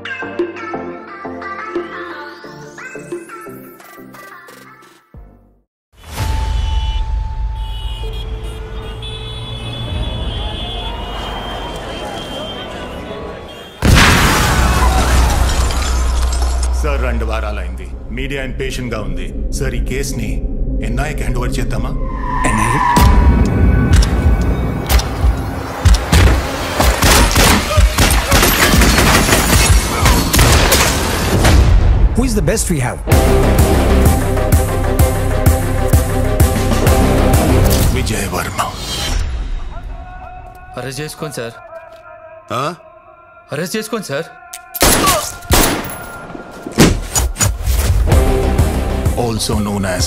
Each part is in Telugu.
సార్ రెండు వారాలైంది మీడియా ఇంపేషెంట్ గా ఉంది సార్ ఈ కేసుని ఎన్ఐకి హ్యాండ్ ఓవర్ చేద్దామా Who is the best we have? Vijay Varma arrest చేసుకోండి సార్ అరెస్ట్ చేసుకోండి sir also known as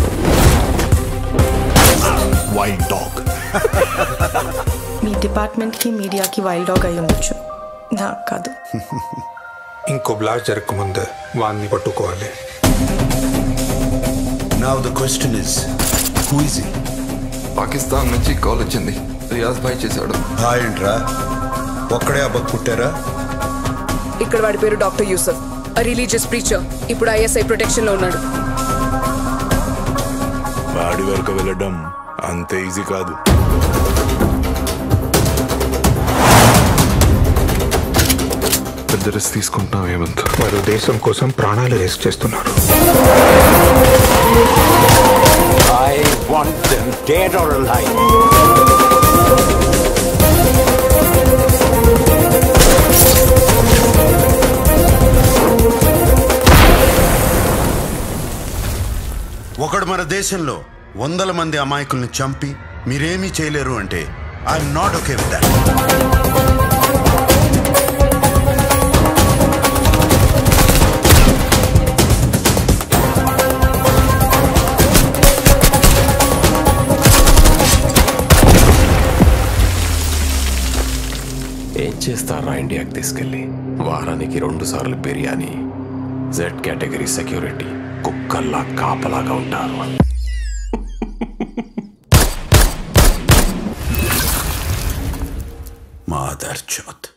wild dog మీ డిపార్ట్మెంట్కి మీడియాకి వైల్డ్ డాగ్ అయి ఉండొచ్చు నాకు కాదు ఇంకో బ్లాస్ట్ జరగకముందే వాడిని పట్టుకోవాలి Now the question is, who is he? Pakistan నుంచి కాల్ వచ్చింది రియాజ్ భాయ్ చేశాడు హాయ్ ఏంట్రా ఒక్కడే అబ్బకు పుట్టారా ఇక్కడ వాడి పేరు డాక్టర్ యూసఫ్ రిలీజియస్ ప్రీచర్ ఇప్పుడు ఐఎస్ఐ ప్రొటెక్షన్ లో ఉన్నాడు వాడి వరకు వెళ్ళడం అంత ఈజీ కాదు పెద్ద రిస్క్ తీసుకుంటున్నాం హేమంత్ వారు దేశం కోసం ప్రాణాలు రిస్క్ చేస్తున్నారు I want them dead or alive. ఒకడు మన దేశంలో వందల మంది అమాయకుల్ని చంపి మీరేమీ చేయలేరు అంటే I'm not okay with that ఏం చేస్తారా ఇండియాకి తీసుకెళ్ళి వారానికి రెండు సార్లు బిర్యానీ జెడ్ కేటగిరీ సెక్యూరిటీ కుక్కల్లా కాపలాగా ఉంటారు మాదర్ చోత్